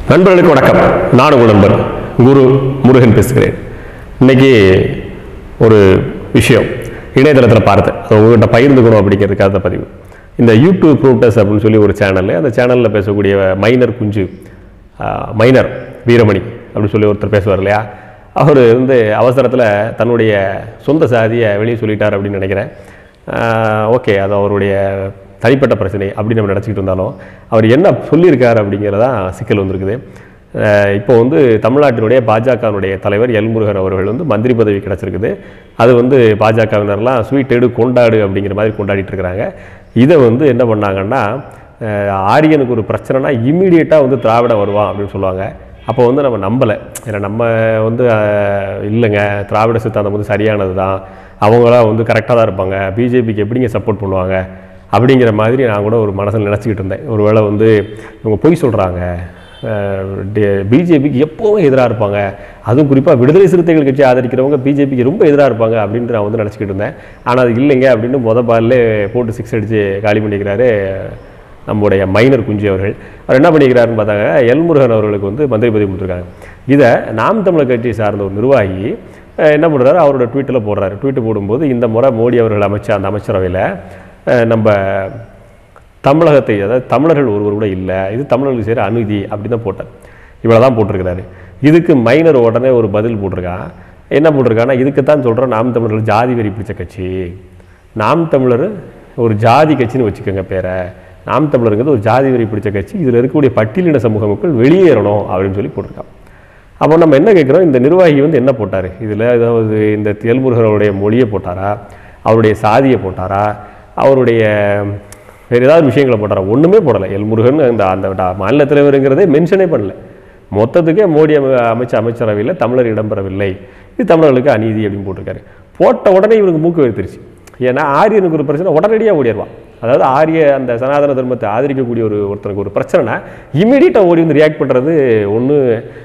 நண்பர்களுக்கு வணக்கம் நான் உங்கள் நண்பர் குரு முருகன் பேசுகிறேன் இன்னைக்கு ஒரு விஷயம் இணையதளத்தில் பார்த்தேன் அதை உங்கள்கிட்ட பகிர்ந்துக்கணும் அப்படிங்கிறதுக்காக அந்த பதிவு இந்த யூடியூப் ப்ரூட்டஸ் அப்படின்னு சொல்லி ஒரு சேனல் அந்த சேனலில் பேசக்கூடிய மைனர் குஞ்சு ஆஹ், மைனர் வீரமணி அப்படின்னு சொல்லி ஒருத்தர் பேசுவார் இல்லையா அவர் வந்து அவசரத்தில் தன்னுடைய சொந்த சாதியை வெளியே சொல்லிட்டார் அப்படின்னு நினைக்கிறேன் ஓகே அது அவருடைய தனிப்பட்ட பிரச்சனை அப்படின்னு நம்ம நினச்சிக்கிட்டு இருந்தாலும் அவர் என்ன சொல்லியிருக்கார் அப்படிங்கிறதான் சிக்கல் வந்திருக்குது அஹ் இப்போ வந்து தமிழ்நாட்டினுடைய பாஜகவினுடைய தலைவர் எல்முருகன் அவர்கள் வந்து மந்திரி பதவி கிடச்சிருக்குது அது வந்து பாஜகவினர்லாம் ஸ்வீட் எடு கொண்டாடு அப்படிங்கிற மாதிரி கொண்டாடிட்டு இருக்கிறாங்க இதை வந்து என்ன பண்ணாங்கன்னா அஹ் ஆரியனுக்கு ஒரு பிரச்சனைனா இம்மீடியட்டாக வந்து திராவிடம் வருவான் அப்படின்னு சொல்லுவாங்க அப்போ வந்து நம்ம நம்பலை ஏன்னா நம்ம வந்து அஹ், இல்லைங்க திராவிட சித்தாந்தம் வந்து சரியானது தான் அவங்களாம் வந்து கரெக்டாக தான் இருப்பாங்க பிஜேபிக்கு எப்படிங்க சப்போர்ட் பண்ணுவாங்க அப்படிங்கிற மாதிரி நான் கூட ஒரு மனசில் நினச்சிக்கிட்டு இருந்தேன் ஒருவேளை வந்து இவங்க பொய் சொல்கிறாங்க பிஜேபிக்கு எப்போவும் எதிராக இருப்பாங்க அதுவும் குறிப்பாக விடுதலை சிறுத்தைகள் கட்சி ஆதரிக்கிறவங்க பிஜேபிக்கு ரொம்ப எதிராக இருப்பாங்க அப்படின்ட்டு நான் வந்து நினச்சிக்கிட்டு இருந்தேன் ஆனால் அது இல்லைங்க அப்படின்னு மொத பால்லே போட்டு சிக்ஸ் அடித்து காலி பண்ணிக்கிறாரு நம்முடைய மைனர் குஞ்சு அவர்கள் அவர் என்ன பண்ணிக்கிறாருன்னு பார்த்தாங்க எல்முருகன் அவர்களுக்கு வந்து மந்திரி பதவி கொடுத்துருக்காங்க இதை நாம் தமிழர் கட்சியை சார்ந்த ஒரு நிர்வாகி அஹ், என்ன பண்ணுறாரு அவரோட ட்வீட்டில் போடுறாரு ட்வீட்டு போடும்போது இந்த முறை மோடி அவர்கள் அமைச்ச அந்த அமைச்சரவையில் அஹ், நம்ம தமிழகத்தை அதாவது தமிழர்கள் ஒருவர் கூட இல்லை இது தமிழர்களுக்கு செய்கிற அநீதி அப்படி தான் போட்டார் இவ்வளோ தான் போட்டிருக்கிறாரு இதுக்கு மைனர் உடனே ஒரு பதில் போட்டிருக்கான் என்ன போட்டிருக்கான்னா இதுக்கு தான் சொல்கிறோம் நாம் தமிழர்கள் ஜாதி வெறி பிடிச்ச கட்சி நாம் தமிழர் ஒரு ஜாதி கட்சின்னு வச்சுக்கோங்க பேரை நாம் தமிழருங்கிறது ஒரு ஜாதி வெறி பிடிச்ச கட்சி இதில் இருக்கக்கூடிய பட்டியலின சமூக மக்கள் வெளியேறணும் அப்படின்னு சொல்லி போட்டிருக்கான் அப்போ நம்ம என்ன கேட்குறோம் இந்த நிர்வாகி வந்து என்ன போட்டார் இதில் ஏதாவது இந்த தெல்முருகனுடைய மொழியை போட்டாரா அவருடைய சாதியை போட்டாரா அவருடைய வேறு ஏதாவது விஷயங்களை போட்டாரா ஒன்றுமே போடலை எல்முருகன் அந்த அந்த டா- மாநில தலைவருங்கிறதே மென்ஷனே பண்ணல மொத்தத்துக்கே மோடி அம- அமைச்ச அமைச்சரவையில் தமிழர் இடம்பெறவில்லை இது தமிழர்களுக்கு அநீதி அப்படின்னு போட்டிருக்காரு போட்ட உடனே இவனுக்கு மூக்கு வைத்திருச்சு ஏன்னா ஆரியனுக்கு ஒரு பிரச்சனை உடனடியாக ஓடிடுவான் அதாவது ஆரிய அந்த சனாதன தர்மத்தை ஆதரிக்கக்கூடிய ஒரு ஒருத்தனுக்கு ஒரு பிரச்சனைனா இமீடியட்டாக ஓடி வந்து ரியாக்ட் பண்ணுறது ஒன்று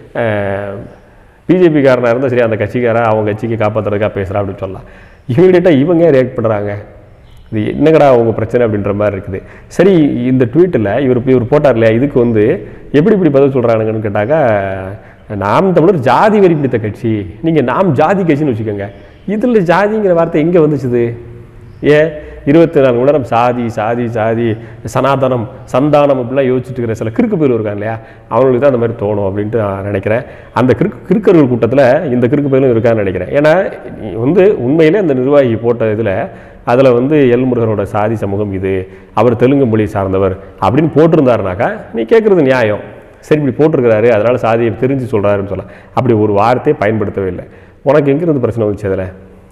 பிஜேபிக்காரனாக இருந்தால் சரி அந்த கட்சிக்காரன் அவங்க கட்சிக்கு காப்பாற்றுறதுக்காக பேசுகிறா அப்படின்னு சொல்லலாம் இமீடியட்டாக இவங்க ரியாக்ட் பண்ணுறாங்க இது என்னங்கடா அவங்க பிரச்சனை அப்படின்ற மாதிரி இருக்குது சரி இந்த ட்வீட்டில் இவர் இவர் போட்டார் இல்லையா இதுக்கு வந்து எப்படி இப்படி பதில் சொல்கிறானுங்கன்னு கேட்டாக்கா நாம் தமிழர் ஜாதி வெறி பிடித்த கட்சி நீங்கள் நாம் ஜாதி கட்சின்னு வச்சுக்கோங்க இதில் ஜாதிங்கிற வார்த்தை எங்கே வந்துச்சுது ஏன் இருபத்தி நாலு மணி நேரம் சாதி சாதி சாதி சனாதனம் சந்தானம் அப்படிலாம் யோசிச்சுட்டு இருக்கிற சில கிறுக்கு பேர் இருக்காங்க இல்லையா அவங்களுக்கு தான் அந்த மாதிரி தோணும் அப்படின்ட்டு நான் நினைக்கிறேன் அந்த கிறுக்கு கிறுக்கர்கள் கூட்டத்தில் இந்த கிறுக்கு பேரும் இருக்கான்னு நினைக்கிறேன் ஏன்னா நீ வந்து உண்மையிலே அந்த நிர்வாகி போட்ட இதில் அதில் வந்து எல்முருகனோட சாதி சமூகம் இது அவர் தெலுங்கு மொழி சார்ந்தவர் அப்படின்னு போட்டிருந்தாருனாக்கா நீ கேட்குறது நியாயம் சரி இப்படி போட்டிருக்கிறாரு அதனால் சாதியை தெரிஞ்சு சொல்கிறாருன்னு சொல்லலாம் அப்படி ஒரு வார்த்தையை பயன்படுத்தவே இல்லை உனக்கு எங்கிருந்து பிரச்சனை வந்துச்சு அதில்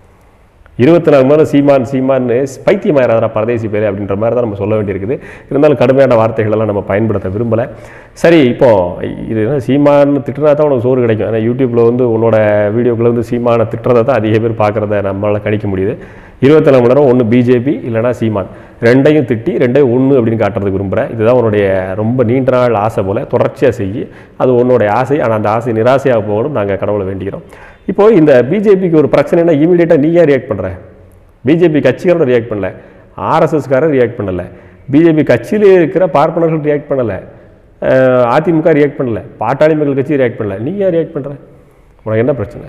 இருபத்தி நாலு மணி நேரம் சீமான் சீமான்னு பைத்தியமாயிராதரா பரதேசி பேர் அப்படின்ற மாதிரி தான் நம்ம சொல்ல வேண்டியிருக்குது இருந்தாலும் கடுமையான வார்த்தைகள் எல்லாம் நம்ம பயன்படுத்த விரும்பலை சரி இப்போ இது என்ன சீமான்னு திட்டுனா தான் உனக்கு சோறு கிடைக்கும் ஏன்னா யூடியூப்பில் வந்து உன்னோட வீடியோக்குள்ள வந்து சீமானை திட்டுறதை தான் அதிக பேர் பார்க்குறத நம்மளால் கணிக்க முடியுது இருபத்தி நாலு மணி நேரம் ஒன்று பிஜேபி இல்லைனா சீமான் ரெண்டையும் திட்டி ரெண்டையும் ஒன்று அப்படின்னு காட்டுறதுக்கு விரும்புகிறேன் இதுதான் உன்னுடைய ரொம்ப நீண்ட நாள் ஆசை போல் தொடர்ச்சியாக செய்யி அது உன்னுடைய ஆசை ஆனால் அந்த ஆசை நிராசையாக போகணும் நாங்கள் கடவுளை வேண்டிக்கிறோம் இப்போ இந்த பிஜேபிக்கு ஒரு பிரச்சனைனா இமீடியட்டாக நீ ஏன் ரியாக்ட் பண்ணுற பிஜேபி கட்சிக்காரன் ரியாக்ட் பண்ணல ஆர்எஸ்எஸ்காரர் ரியாக்ட் பண்ணல பிஜேபி கட்சியிலே இருக்கிற பார்ப்பனர்கள் ரியாக்ட் பண்ணல அஹ் அதிமுக ரியாக்ட் பண்ணல பாட்டாளி மக்கள் கட்சி ரியாக்ட் பண்ணல நீ ஏன் ரியாக்ட் பண்ணுற உனக்கு என்ன பிரச்சனை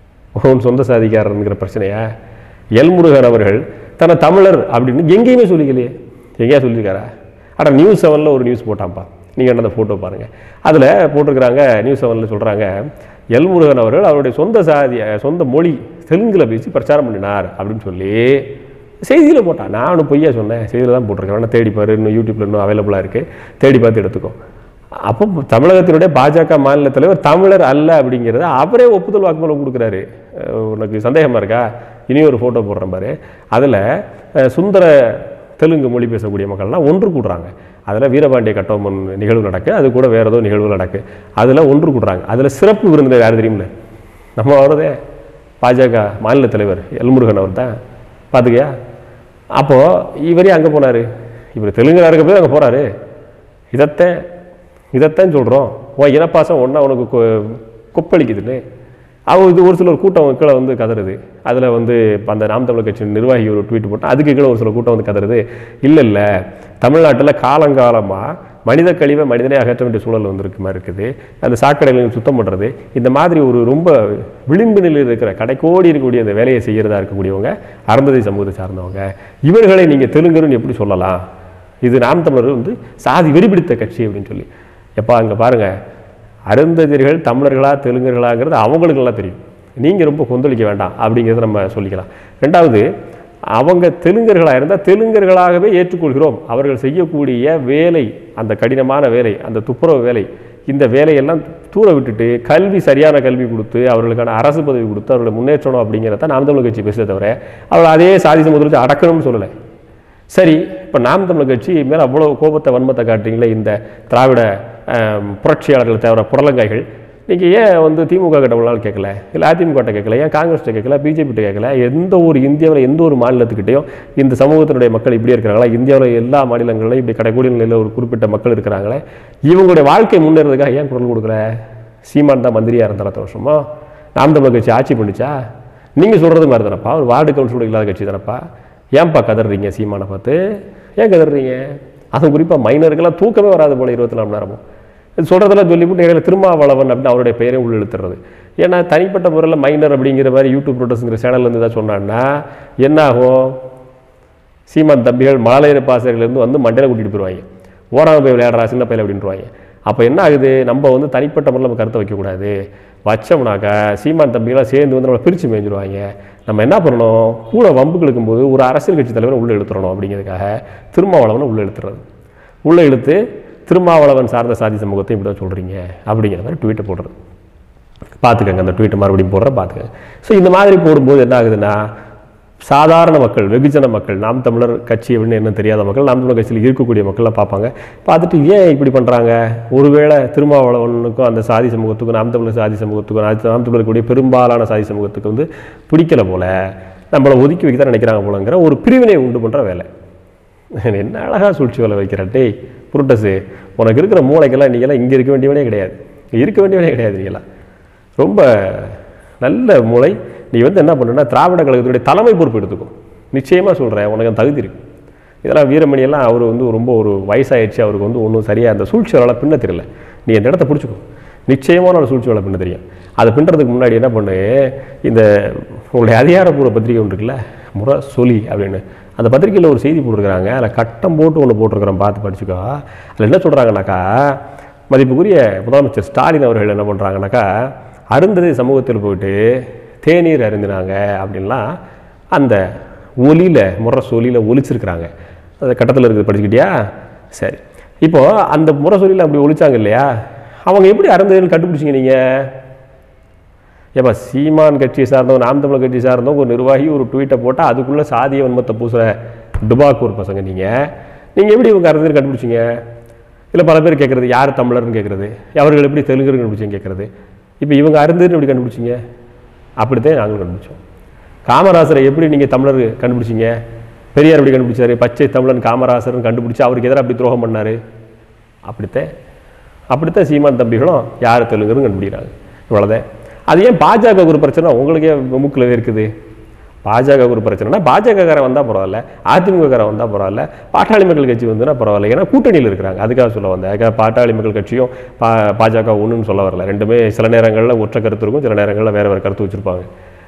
உன் சொந்த சாதிக்காரனுங்கிற பிரச்சனையா எல்முருகன் அவர்கள் தன்னை தமிழர் அப்படின்னு எங்கேயுமே சொல்லிக்கலையே எங்கேயா சொல்லியிருக்காரா அட நியூஸ் செவனில் ஒரு நியூஸ் போட்டான்ப்பா நீங்கள் என்ன அந்த ஃபோட்டோ பாருங்கள் அதில் போட்டிருக்கிறாங்க நியூஸ் செவனில் சொல்கிறாங்க எல்முருகன் அவர்கள் அவருடைய சொந்த சாதி சொந்த மொழி தெலுங்கில் பேசி பிரச்சாரம் பண்ணினார் அப்படின்னு சொல்லி செய்தியில் போட்டான் நான் ஒன்றும் பொய்யா சொன்னேன் செய்தியில் தான் போட்டிருக்கேன் வேணா தேடி பாரு இன்னும் யூடியூப்பில் இன்னும் அவைலபிளாக இருக்குது தேடி பார்த்து எடுத்துக்கோ அப்போ தமிழகத்தினுடைய பாஜக மாநில தலைவர் தமிழர் அல்ல அப்படிங்கிறத அவரே ஒப்புதல் வாக்குமூலம் கொடுக்குறாரு அஹ் உனக்கு சந்தேகமாக இருக்கா இனி ஒரு ஃபோட்டோ போடுறேன் பாரு அதில் சுந்தர தெலுங்கு மொழி பேசக்கூடிய மக்கள்லாம் ஒன்று கூடுறாங்க அதில் வீரபாண்டிய கட்டபொம்மன் நிகழ்வு நடக்கு அது கூட வேறு ஏதோ நிகழ்வு நடக்கு அதில் ஒன்று கூடுறாங்க அதில் சிறப்பு விருந்தினர் யார் தெரியுமில்ல நம்ம அவரதே பாஜக மாநில தலைவர் எல்முருகன் அவர் தான் பார்த்துக்கியா அப்போது இவரே அங்கே போனார் இவர் தெலுங்குல இருக்க போய் அங்கே போகிறாரு இதைத்தான் இதைத்தான் சொல்கிறோம் உன் இனப்பாசம் ஒன்றா உனக்கு கொ- கொப்பளிக்குதுன்னு அவங்க இது ஒரு சிலர் கூட்டம் கீழே வந்து கதறுது அதில் வந்து இப்ப அந்த நாம் தமிழர் கட்சி நிர்வாகி ஒரு ட்வீட் போட்டால் அதுக்கு கீழே ஒரு சில கூட்டம் வந்து கதறுது இல்லை இல்லை தமிழ்நாட்டில் காலங்காலமாக மனித கழிவை மனிதனே அகற்ற வேண்டிய சூழல் வந்திருக்கு மாதிரி இருக்குது அந்த சாக்கடைகளை சுத்தம் பண்ணுறது இந்த மாதிரி ஒரு ரொம்ப விளிம்பு நிலையில் இருக்கிற கடைக்கோடி இருக்கக்கூடிய அந்த வேலையை செய்கிறதா இருக்கக்கூடியவங்க அருந்ததி சமூகத்தை சார்ந்தவங்க இவர்களை நீங்கள் தெலுங்குன்னு எப்படி சொல்லலாம் இது நாம் தமிழர் வந்து சாதி வெறிபிடித்த கட்சி அப்படின்னு சொல்லி எப்பா அங்கே பாருங்கள் அருந்ததியர்கள் தமிழர்களா தெலுங்கர்களாங்கிறது அவங்களுக்கு நல்லா தெரியும் நீங்கள் ரொம்ப கொந்தளிக்க வேண்டாம் அப்படிங்கிறத நம்ம சொல்லிக்கலாம் ரெண்டாவது அவங்க தெலுங்கர்களாக இருந்தால் தெலுங்கர்களாகவே ஏற்றுக்கொள்கிறோம் அவர்கள் செய்யக்கூடிய வேலை அந்த கடினமான வேலை அந்த துப்புரவு வேலை இந்த வேலையெல்லாம் தூர விட்டுட்டு கல்வி சரியான கல்வி கொடுத்து அவர்களுக்கான அரசு பதவி கொடுத்து அவர்களை முன்னேற்றணும் அப்படிங்கிறத நாம் தமிழ் கட்சி பேசுகிறத தவிர அவர்கள் அதே சாதி சமுதிரத்தை அடக்கணும்னு சொல்லலை சரி இப்போ நாம் தமிழர் கட்சி மேலே அவ்வளோ கோபத்தை வன்மத்தை காட்டுறீங்களே இந்த திராவிட ஆம், புரட்சியாளர்கள் தவிர புடலங்காய்கள் நீங்கள் ஏன் வந்து திமுக கிட்ட ஒரு நாள் கேட்கல இல்லை அதிமுக கிட்ட கேட்கல ஏன் காங்கிரஸ்கிட்ட கேட்கல பிஜேபிட்ட கேட்கல எந்த ஒரு இந்தியாவில் எந்த ஒரு மாநிலத்துக்கிட்டையும் இந்த சமூகத்தினுடைய மக்கள் இப்படி இருக்கிறாங்களா இந்தியாவில் எல்லா மாநிலங்களிலும் இப்படி கடைக்கூடிய நிலையில் ஒரு குறிப்பிட்ட மக்கள் இருக்கிறாங்களே இவங்களுடைய வாழ்க்கை முன்னேறதுக்காக ஏன் குரல் கொடுக்கல சீமான் தான் மந்திரியாக இருந்தார் அத்தனை வருஷமா நாம் தமிழர் கட்சி ஆட்சி பண்ணிச்சா நீங்கள் சொல்கிறது மாதிரி தானப்பா ஒரு வார்டு கவுன்சிலர் இல்லாத கட்சி தானப்பா ஏன்பா கதறீங்க சீமானை பார்த்து ஏன் கதறீங்க அதுவும் குறிப்பாக மைனருக்கெல்லாம் தூக்கமே வராது போல இருபத்தி நாலு மணி நேரமும் இது சொல்கிறதெல்லாம் சொல்லிவிட்டு இடையில திருமாவளவன் அப்படின்னு அவருடைய பெயரை உள்ள இழுத்துறது ஏன்னா தனிப்பட்ட முறையில் மைனர் அப்படிங்கிற மாதிரி யூடியூப் ப்ரோட்டஸ்ங்கிற சேனல்லேருந்து ஏதாவது சொன்னான்னா என்ன ஆகும் சீமான் தம்பிகள் மழலையர் பாசகர்கள்லேருந்து வந்து மண்டையில் கூட்டிகிட்டு போயிடுவாங்க ஓராம போய் விளையாடுறா சின்ன பையன் அப்படின்ட்டுருவாங்க அப்போ என்ன ஆகுது நம்ம வந்து தனிப்பட்ட முறையில் நம்ம கருத்தை வைக்கக்கூடாது வச்சோம்னாக்கா சீமான் தம்பிகளாம் சேர்ந்து வந்து நம்மளை பிரித்து மேய்ஞ்சிருவாங்க நம்ம என்ன பண்ணணும் கூட வம்புக்கு இழுக்கும்போது ஒரு அரசியல் கட்சி தலைவரை உள்ளே இழுத்துறணும் அப்படிங்கிறதுக்காக திருமாவளவனை உள்ளே இழுத்துறது உள்ளே இழுத்து திருமாவளவன் சார்ந்த சாதி சமூகத்தை இப்படி தான் சொல்கிறீங்க அப்படிங்கிற மாதிரி ட்வீட்டை போடுறது பார்த்துக்கங்க அந்த ட்வீட்டை மறுபடியும் போடுற பார்த்துக்கங்க ஸோ இந்த மாதிரி போடும்போது என்ன ஆகுதுன்னா சாதாரண மக்கள் வெகுஜன மக்கள் நாம் தமிழர் கட்சி அப்படின்னு என்ன தெரியாத மக்கள் நாம் தமிழர் கட்சியில் இருக்கக்கூடிய மக்கள்லாம் பார்ப்பாங்க பார்த்துட்டு ஏன் இப்படி பண்ணுறாங்க ஒருவேளை திருமாவளவனுக்கும் அந்த சாதி சமூகத்துக்கும் நாம் தமிழர் சாதி சமூகத்துக்கும் நாம் நாம் தமிழர் கூடிய பெரும்பாலான சாதி சமூகத்துக்கு வந்து பிடிக்கல போல நம்மளை ஒதுக்கி வைக்க தான் நினைக்கிறாங்க போலங்கிற ஒரு பிரிவினை உண்டு பண்ணுற வேலை என்ன அழகா சூழ்ச்சி வேலை வைக்கிற டேய் புருட்டஸு உனக்கு இருக்கிற மூளைக்கெல்லாம் நீங்களாம் இங்கே இருக்க வேண்டியவனே கிடையாது இருக்க வேண்டியவனே கிடையாது நீங்களாம் ரொம்ப நல்ல மூளை நீ வந்து என்ன பண்ணுன்னா திராவிட கழகத்துடைய தலைமை பொறுப்பு எடுத்துக்கோ நிச்சயமாக சொல்கிறேன் உனக்கு அந்த தகுதி இருக்கு இதெல்லாம் வீரமணி எல்லாம் அவர் வந்து ரொம்ப ஒரு வயசாயிடுச்சு அவருக்கு வந்து ஒன்றும் சரியாக அந்த சூழ்ச்சி வேலை பின்ன தெரியல நீ அந்த இடத்த பிடிச்சிக்கோ நிச்சயமான ஒரு சூழ்ச்சி வேலை பின்ன தெரியும் அதை பின்னுறதுக்கு முன்னாடி என்ன பண்ணு இந்த உங்களுடைய அதிகாரப்பூர்வ பத்திரிகை ஒன்று இருக்குல்ல முறை சொல்லி அப்படின்னு அந்த பத்திரிக்கையில் ஒரு செய்தி போட்டிருக்கிறாங்க அதில் கட்டம் போட்டு ஒன்று போட்டிருக்கிறேன் பார்த்து படிச்சுக்கோ அதில் என்ன சொல்கிறாங்கனாக்கா மதிப்புக்குரிய முதலமைச்சர் ஸ்டாலின் அவர்கள் என்ன பண்ணுறாங்கனாக்கா அருந்ததி சமூகத்தில் போயிட்டு தேநீர் அருந்தினாங்க அப்படின்லாம் அந்த ஒலியில் முரசொலியில் ஒலிச்சிருக்கிறாங்க அந்த கட்டத்தில் இருக்குது படிச்சுக்கிட்டியா சரி இப்போது அந்த முரசொலியில் அப்படி ஒலிச்சாங்க இல்லையா அவங்க எப்படி அருந்ததின்னு கண்டுபிடிச்சிங்க நீங்கள் ஏப்பா சீமான் கட்சியை சார்ந்தவங்க நாம் தமிழர் கட்சி சார்ந்தவங்க ஒரு நிர்வாகி ஒரு ட்வீட்டை போட்டால் அதுக்குள்ளே சாதிய வன்மத்தை பூசுகிற டுபாக்கூர் பசங்க நீங்கள் நீங்கள் எப்படி இவங்க அறுதின்னு கண்டுபிடிச்சிங்க இல்லை பல பேர் கேட்குறது யார் தமிழர்னு கேட்குறது அவர்கள் எப்படி தெலுங்குன்னு கண்டுபிடிச்சிங்க கேட்குறது இப்போ இவங்க அருந்துன்னு எப்படி கண்டுபிடிச்சிங்க அப்படித்தான் நாங்களும் கண்டுபிடிச்சோம் காமராசரை எப்படி நீங்கள் தமிழர் கண்டுபிடிச்சிங்க பெரியார் எப்படி கண்டுபிடிச்சாரு பச்சை தமிழன் காமராசர்னு கண்டுபிடிச்சு அவருக்கு எதிராக அப்படி துரோகம் பண்ணார் அப்படித்தான் அப்படித்தான் சீமான் தம்பிகளும் யார் தெலுங்குன்னு கண்டுபிடிக்கிறாங்க இவ்வளோதான் அது ஏன் பாஜக ஒரு பிரச்சனை உங்களுக்கே மூக்கில் இருக்குது பாஜக ஒரு பிரச்சனைனா பாஜகக்காரன் வந்தால் பரவாயில்ல அதிமுகக்காரன் வந்தால் பரவாயில்ல பாட்டாளி மக்கள் கட்சி வந்துன்னா பரவாயில்ல ஏன்னா கூட்டணியில் இருக்கிறாங்க அதுக்காக சொல்ல வந்தேன் அதுக்காக பாட்டாளி மக்கள் கட்சியும் பா பாஜக ஒன்றுன்னு சொல்ல வரல ரெண்டுமே சில நேரங்களில் ஒற்றை கருத்து இருக்கும் சில நேரங்களில் வேறு வேறு கருத்து வச்சுருப்பாங்க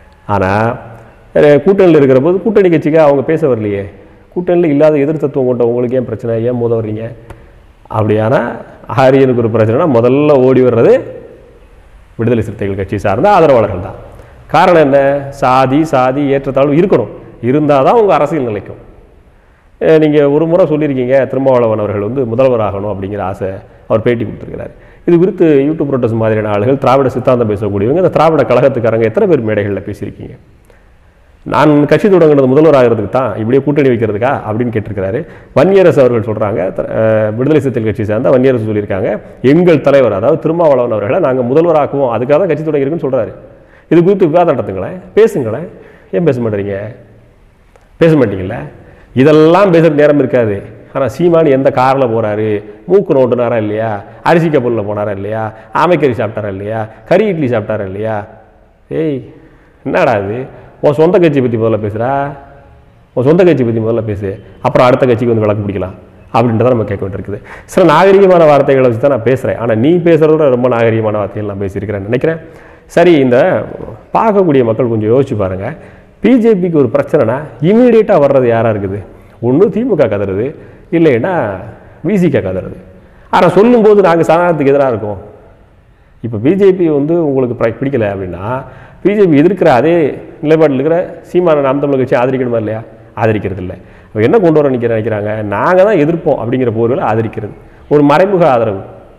ஆனால் கூட்டணியில் இருக்கிற போது கூட்டணி கட்சிக்கு அவங்க பேச வரலையே கூட்டணியில் இல்லாத எதிர் தத்துவம் கொண்ட உங்களுக்கு ஏன் பிரச்சனை ஏன் மோத வர்றீங்க அப்படியானா ஆரியனுக்கு ஒரு பிரச்சனைனா முதல்ல ஓடி வர்றது விடுதலை சிறுத்தைகள் கட்சி சார்ந்த ஆதரவாளர்கள் தான் காரணம் என்ன சாதி சாதி ஏற்றத்தாழ்வு இருக்கணும் இருந்தால் தான் உங்கள் அரசியல் நிலைக்கும் நீங்கள் ஒரு முறை சொல்லியிருக்கீங்க திருமாவளவன் அவர்கள் வந்து முதல்வர் ஆகணும் அப்படிங்கிற ஆசை அவர் பேட்டி கொடுத்துருக்கிறார் இது குறித்து யூடியூப் ப்ரோட்டஸ் மாதிரியான ஆளுகள் திராவிட சித்தாந்தம் பேசக்கூடியவங்க இந்த திராவிட கழகத்துக்காரங்க எத்தனை பேர் மேடைகளில் பேசியிருக்கீங்க நான் கட்சி தொடங்குனது முதல்வர் ஆகிறதுக்கு தான் இப்படியே கூட்டணி வைக்கிறதுக்கா அப்படின்னு கேட்டிருக்கிறாரு வன்னியரசு அவர்கள் சொல்கிறாங்க விடுதலை சிறுத்தைகள் கட்சி சார்ந்த வன்னியரசு சொல்லியிருக்காங்க எங்கள் தலைவர் அதாவது திருமாவளவன் அவர்களை நாங்கள் முதல்வராக்குவோம் அதுக்காக தான் கட்சி தொடங்கியிருக்குன்னு சொல்கிறாரு இது குறித்து விவாதம் நடத்துங்களேன் பேசுங்களேன் ஏன் பேச மாட்டேறீங்க பேச மாட்டீங்களா இதெல்லாம் பேசுகிற நேரம் இருக்காது ஆனால் சீமான் எந்த காரில் போகிறாரு மூக்கு நோட்டுனாரா இல்லையா அரிசி கப்பலில் போனாரா இல்லையா ஆமைக்கறி சாப்பிட்டாரா இல்லையா கறி இட்லி சாப்பிட்டாரா இல்லையா ஏய் என்னடா இது உன் சொந்த கட்சி பற்றி முதல்ல பேசுகிறா உன் சொந்த கட்சி பற்றி முதல்ல பேசு அப்புறம் அடுத்த கட்சிக்கு வந்து விளக்கு பிடிக்கலாம் அப்படின்றத நம்ம கேட்க வேண்டியிருக்குது சில நாகரிகமான வார்த்தைகளை வச்சு தான் நான் பேசுகிறேன் ஆனால் நீ பேசுகிறத விட ரொம்ப நாகரிகமான வார்த்தைகள் நான் பேசியிருக்கிறேன்னு நினைக்கிறேன் சரி இந்த பார்க்கக்கூடிய மக்கள் கொஞ்சம் யோசிச்சு பாருங்கள் பிஜேபிக்கு ஒரு பிரச்சனைனா இமீடியட்டாக வர்றது யாராக இருக்குது ஒன்று திமுக கதறுது இல்லைன்னா விசிக கதறுது ஆனால் சொல்லும்போது நாங்கள் சனாதனத்துக்கு எதிராக இருக்கோம் இப்போ பிஜேபி வந்து உங்களுக்கு பிர- பிடிக்கல அப்படின்னா பிஜேபி எதிர்க்கிற அதே நிலைப்பாட்டில் இருக்கிற சீமான நாம் தமிழ் கட்சி ஆதரிக்கணுமா இல்லையா ஆதரிக்கிறது இல்லை அப்ப என்ன கொண்டு வர நினைக்கிற நினைக்கிறாங்க நாங்கள் தான் எதிர்ப்போம் அப்படிங்கிற போர்களை ஆதரிக்கிறது ஒரு மறைமுக ஆதரவு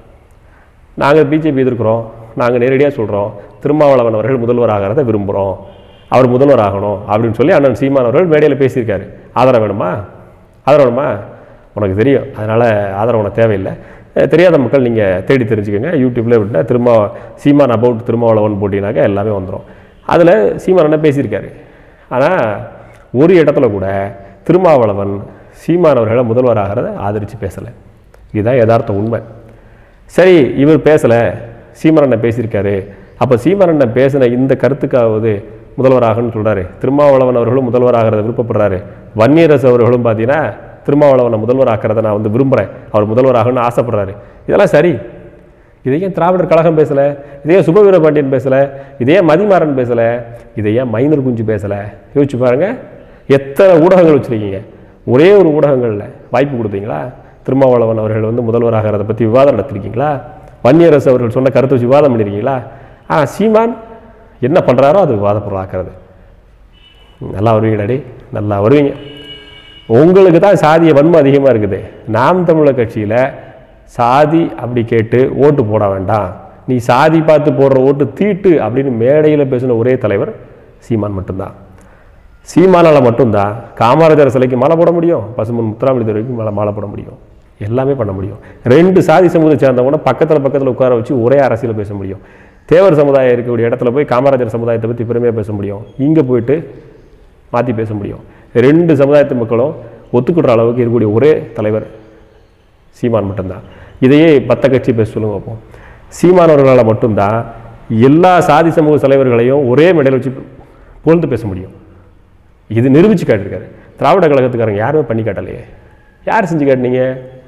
நாங்கள் பிஜேபி எதிர்க்கிறோம் நாங்கள் நேரடியாக சொல்கிறோம் திருமாவளவன் அவர்கள் முதல்வர் ஆகிறத விரும்புகிறோம் அவர் முதல்வர் ஆகணும் அப்படின்னு சொல்லி அண்ணன் சீமான் அவர்கள் மேடையில் பேசியிருக்காரு ஆதரவு வேணுமா ஆதரவு வேணுமா உனக்கு தெரியும் அதனால் ஆதரவு உனக்கு தேவையில்லை அஹ் தெரியாத மக்கள் நீங்கள் தேடி தெரிஞ்சுக்கோங்க யூடியூப்பில் விட்டுனா திரும்ப சீமான் அபவுட் திருமாவளவன் போட்டினாக்கா எல்லாமே வந்துடும் அதில் சீமான் என்ன பேசியிருக்காரு ஆனால் ஒரு இடத்துல கூட திருமாவளவன் சீமான் அவர்களை முதல்வர் ஆகிறத ஆதரித்து பேசலை இதுதான் யதார்த்த உண்மை சரி இவர் பேசலை சீமரண்ணன் பேசியிருக்காரு அப்போ சீமரண்ணன் பேசின இந்த கருத்துக்காவது முதல்வராகன்னு சொல்றாரு திருமாவளவன் அவர்களும் முதல்வராகிறத விருப்பப்படுறாரு வன்னியரசு அவர்களும் பார்த்தீங்கன்னா திருமாவளவனை முதல்வர் ஆக்கிறத நான் வந்து விரும்புகிறேன் அவர் முதல்வராகணும்னு ஆசைப்படுறாரு இதெல்லாம் சரி இதை ஏன் திராவிடர் கழகம் பேசலை இதே சுபவீர பாண்டியன் பேசலை இதே மதிமாறன் பேசலை இதை ஏன் மைனர் குஞ்சு பேசலை யோசிச்சு பாருங்க எத்தனை ஊடகங்கள் வச்சுருக்கீங்க ஒரே ஒரு ஊடகங்களில் வாய்ப்பு கொடுத்தீங்களா திருமாவளவன் அவர்கள் வந்து முதல்வராகிறத பற்றி விவாதம் நடத்திருக்கீங்களா வன்னியரசு அவர்கள் சொன்ன கருத்தை வச்சு விவாதம் பண்ணியிருக்கீங்களா ஆ சீமான் என்ன பண்ணுறாரோ அது விவாத பொருளாக்குறது நல்லா வருவீங்களாடி நல்லா வருவீங்க உங்களுக்கு தான் சாதிய வன்மை அதிகமாக இருக்குது நாம் தமிழர் கட்சியில் சாதி அப்படி கேட்டு ஓட்டு போட வேண்டாம் நீ சாதி பார்த்து போடுற ஓட்டு தீட்டு அப்படின்னு மேடையில் பேசின ஒரே தலைவர் சீமான் மட்டும்தான் சீமானால் மட்டும்தான் காமராஜர் சிலைக்கு மாலை போட முடியும் பசுமன் முத்துராமலிங்க வரைக்கும் மாலை மாலை போட முடியும் எல்லாமே பண்ண முடியும் ரெண்டு சாதி சமூகத்தை சேர்ந்தவங்க பக்கத்தில் பக்கத்தில் உட்கார வச்சு ஒரே அரசியல் பேச முடியும் தேவர் சமுதாயம் இருக்கக்கூடிய இடத்துல போய் காமராஜர் சமுதாயத்தை பற்றி பெருமையாக பேச முடியும் இங்கே போயிட்டு மாற்றி பேச முடியும் ரெண்டு சமுதாயத்து மக்களும் ஒத்துக்கிற அளவுக்கு இருக்கக்கூடிய ஒரே தலைவர் சீமான் மட்டும்தான் இதையே பத்த கட்சி பேச சொல்லுங்க பார்ப்போம் சீமான் அவர்களால் மட்டும்தான் எல்லா சாதி சமூக தலைவர்களையும் ஒரே மேடையில் வச்சு புகழ்ந்து பேச முடியும் இது நிரூபிச்சு காட்டியிருக்காரு திராவிட கழகத்துக்காரங்க யாருமே பண்ணி காட்டலையே யார் செஞ்சு காட்டினீங்க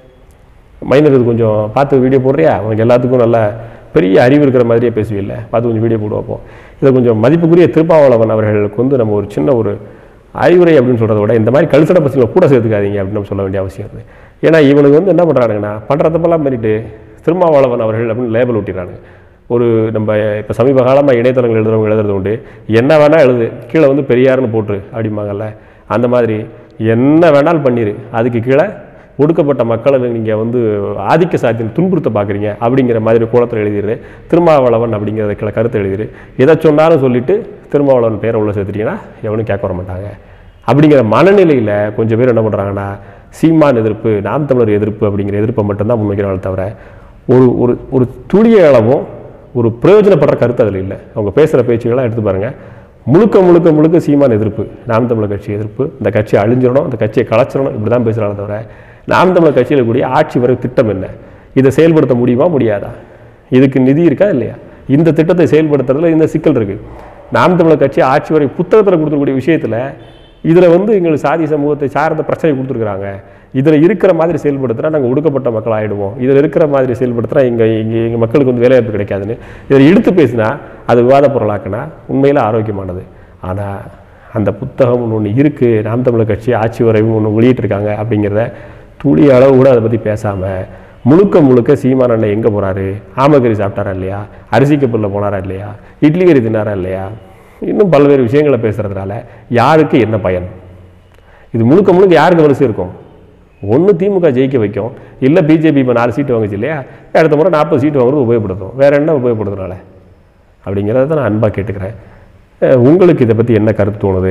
மைனர் இது கொஞ்சம் பார்த்து வீடியோ போடுறியா உனக்கு எல்லாத்துக்கும் நல்ல பெரிய அறிவு இருக்கிற மாதிரியே பேசுவில்ல பார்த்து கொஞ்சம் வீடியோ போடு வைப்போம் இதை கொஞ்சம் மதிப்புக்குரிய திருப்பாவளவன் அவர்களுக்கு வந்து நம்ம ஒரு சின்ன ஒரு அறிவுரை அப்படின்னு சொல்கிறத விட இந்த மாதிரி கழுத்தட பசங்களை கூட சேர்த்துக்காதீங்க அப்படின்னு நம்ம சொல்ல வேண்டிய அவசியம் இருக்குது ஏன்னா இவனுக்கு வந்து என்ன பண்ணுறானுங்கன்னா பண்ணுற தப்பெல்லாம் பண்ணிட்டு திருமாவளவன் அவர்கள் அப்படின்னு லேபிள் ஒட்டிடுறானுங்க ஒரு நம்ம இப்போ சமீப காலமாக இணையதளங்கள் எழுதுறவங்க எழுதுறது உண்டு என்ன வேணால் எழுது கீழே வந்து பெரியார்னு போட்டுரு அப்படிம்பாங்கல்ல அந்த மாதிரி என்ன வேணாலும் பண்ணிடு அதுக்கு கீழே ஒடுக்கப்பட்ட மக்களை நீங்கள் வந்து ஆதிக்க சாத்தியம் துன்புறுத்த பார்க்குறீங்க அப்படிங்கிற மாதிரி கோலத்தில் எழுதிடு திருமாவளவன் அப்படிங்கிறத கீழே கருத்தை எழுதிடு எதை சொன்னாலும் சொல்லிட்டு திருமாவளவன் பேரை உள்ள சேர்த்துட்டீங்கன்னா எவனும் கேட்க வர மாட்டாங்க அப்படிங்கிற மனநிலையில் கொஞ்சம் பேர் என்ன பண்ணுறாங்கன்னா சீமான் எதிர்ப்பு நாம் தமிழர் எதிர்ப்பு அப்படிங்கிற எதிர்ப்பை மட்டும்தான் முன்வைக்கிறாங்களே தவிர ஒரு ஒரு ஒரு துளிய அளவும் ஒரு பிரயோஜனப்படுற கருத்து அதில் இல்லை அவங்க பேசுகிற பேச்சுகள்லாம் எடுத்து பாருங்கள் முழுக்க முழுக்க முழுக்க சீமான் எதிர்ப்பு நாம் தமிழர் கட்சி எதிர்ப்பு இந்த கட்சி அழிஞ்சிடணும் இந்த கட்சியை கலைச்சிடணும் இப்படி தான் பேசுகிறாங்க தவிர நாம் தமிழர் கட்சியில் கூடிய ஆட்சி வரை திட்டம் என்ன இதை செயல்படுத்த முடியுமா முடியாதா இதுக்கு நிதி இருக்கா இல்லையா இந்த திட்டத்தை செயல்படுத்துறதுல இந்த சிக்கல் இருக்குது நாம் தமிழர் கட்சி ஆட்சி வரை புத்தகத்தில் கொடுத்துருக்கூடிய விஷயத்தில் இதில் வந்து எங்களுக்கு சாதி சமூகத்தை சார்ந்த பிரச்சனை கொடுத்துருக்குறாங்க இதில் இருக்கிற மாதிரி செயல்படுத்தினா நாங்கள் ஒடுக்கப்பட்ட மக்கள் ஆகிடுவோம் இதில் இருக்கிற மாதிரி செயல்படுத்தினா இங்கே இங்கே எங்கள் மக்களுக்கு வந்து வேலைவாய்ப்பு கிடைக்காதுன்னு இதில் எடுத்து பேசினா அது விவாத பொருளாக்குனா உண்மையில் ஆரோக்கியமானது ஆனால் அந்த புத்தகம் ஒன்று இருக்குது நாம் தமிழர் கட்சி ஆட்சி வரைவும் ஒன்று வெளியிட்டிருக்காங்க அப்படிங்கிறத துளி அளவு கூட அதை பற்றி பேசாமல் முழுக்க முழுக்க சீமான் அண்ணன் எங்கே போகிறாரு ஆமக்கறி சாப்பிட்டாரா இல்லையா அரிசி கப்பலில் போனாரா இல்லையா இட்லி கறி தின்னாரா இல்லையா இன்னும் பல்வேறு விஷயங்களை பேசுகிறதுனால யாருக்கு என்ன பயன் இது முழுக்க முழுக்க யாருக்கு வரிசை இருக்கும் ஒன்று திமுக ஜெயிக்க வைக்கும் இல்லை பிஜேபி இப்போ நாலு சீட்டு வாங்குச்சு இல்லையா அடுத்த முறை நாற்பது சீட்டு வாங்குறது உபயோகப்படுத்தும் வேற என்ன உபயோகப்படுறதுனால அப்படிங்கிறத தான் நான் அன்பாக கேட்டுக்கிறேன் அஹ் உங்களுக்கு இதை பற்றி என்ன கருத்து தோணுது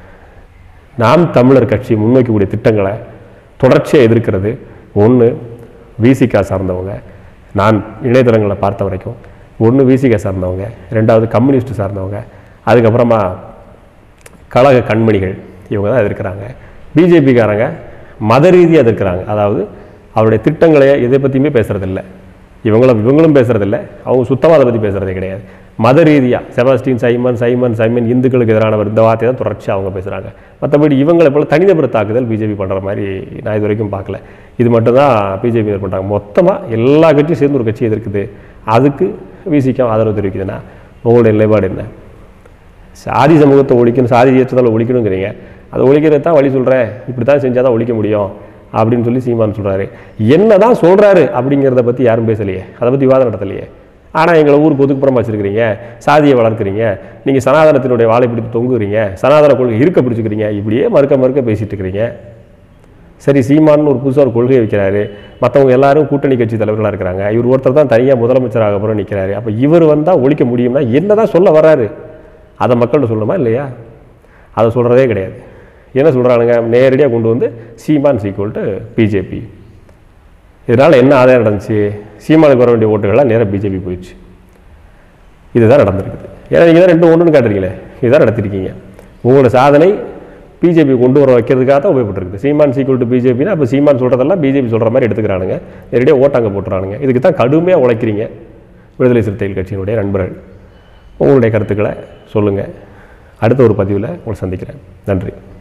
நாம் தமிழர் கட்சி முன்வைக்கக்கூடிய திட்டங்களை தொடர்ச்சியாக எதிர்க்கிறது ஒன்று விசிகா சார்ந்தவங்க நான் இணையதளங்களை பார்த்த வரைக்கும் ஒன்று விசிகா சார்ந்தவங்க ரெண்டாவது கம்யூனிஸ்ட் சார்ந்தவங்க அதுக்கப்புறமா கழக கண்மணிகள் இவங்க தான் எதிர்க்கிறாங்க பிஜேபிக்காரங்க மத ரீதியாக எதிர்க்கிறாங்க அதாவது அவருடைய திட்டங்களை எதை பற்றியுமே பேசுகிறதில்ல இவங்களும் இவங்களும் பேசுகிறதில்ல அவங்க சுத்தமாக அதை பற்றி பேசுகிறதே கிடையாது மத ரீதியாக செபாஸ்டின் சைமன் சைமன் சைமன் இந்துக்களுக்கு எதிரானவர் இந்த வார்த்தையை தான் தொடர்ச்சி அவங்க பேசுகிறாங்க மற்றபடி இவங்களை போல தனிநபர் தாக்குதல் பிஜேபி பண்ணுற மாதிரி நான் இது வரைக்கும் பார்க்கல இது மட்டும்தான் பிஜேபி பண்ணுறாங்க மொத்தமாக எல்லா கட்சியும் சேர்ந்து ஒரு கட்சி எதிர்க்குது அதுக்கு விசிக்க ஆதரவு தெரிவிக்குதுன்னா உங்களுடைய நிலைப்பாடு என்ன சாதி சமூகத்தை ஒழிக்கணும் சாதி ஏற்றத்தால் ஒழிக்கணுங்கிறீங்க அதை ஒழிக்கிறது தான் வழி சொல்கிறேன் இப்படி தான் செஞ்சால் தான் ஒழிக்க முடியும் அப்படின்னு சொல்லி சீமான் சொல்கிறாரு என்ன தான் சொல்கிறாரு அப்படிங்கிறத பற்றி யாரும் பேசலையே அதை பற்றி விவாதம் நடத்தலையே ஆனால் எங்களை ஊருக்கு ஒதுக்குப்புறமா வச்சுருக்கிறீங்க சாதியை வளர்க்குறீங்க நீங்கள் சனாதனத்தினுடைய வாழை பிடித்து தொங்குறீங்க சனாதன கொள்கை இருக்க பிடிச்சிக்கிறீங்க இப்படியே மறுக்க மறுக்க பேசிட்டு இருக்கிறீங்க சரி சீமான்னு ஒரு புதுசாக ஒரு கொள்கையை வைக்கிறாரு மற்றவங்க எல்லாரும் கூட்டணி கட்சி தலைவர்களாக இருக்கிறாங்க இவர் ஒருத்தர் தான் தனியாக முதலமைச்சராக அப்புறம் நிற்கிறாரு அப்போ இவர் வந்தால் ஒழிக்க முடியும்னா என்ன தான் சொல்ல வராரு அதை மக்கள்கிட்ட சொல்லணுமா இல்லையா அதை சொல்கிறதே கிடையாது என்ன சொல்கிறானுங்க நேரடியாக கொண்டு வந்து சீமான் சீக்குவல் டு பிஜேபி இதனால் என்ன ஆதாயம் நடந்துச்சு சீமானுக்கு வர வேண்டிய ஓட்டுகள்லாம் நேராக பிஜேபி போயிடுச்சு இதுதான் நடந்திருக்குது ஏன்னா நீங்கள் தான் ரெண்டு ஒன்றுன்னு காட்டுறீங்களே இதுதான் நடத்திருக்கீங்க உங்களோட சாதனை பிஜேபி கொண்டு வர வைக்கிறதுக்காக தான் உபயோகப்பட்டிருக்குது சீமான் சீக்குவல் டு பிஜேபினா அப்போ சீமான் சொல்கிறதெல்லாம் பிஜேபி சொல்கிற மாதிரி எடுத்துக்கிறானுங்க நேரடியாக ஓட்டாங்க போட்டுறானுங்க இதுக்கு தான் கடுமையாக உழைக்கிறீங்க விடுதலை சிறுத்தைகள் கட்சியினுடைய நண்பர்கள் உங்களுடைய கருத்துக்களை சொல்லுங்கள் அடுத்த ஒரு பதிவில் உங்களை சந்திக்கிறேன் நன்றி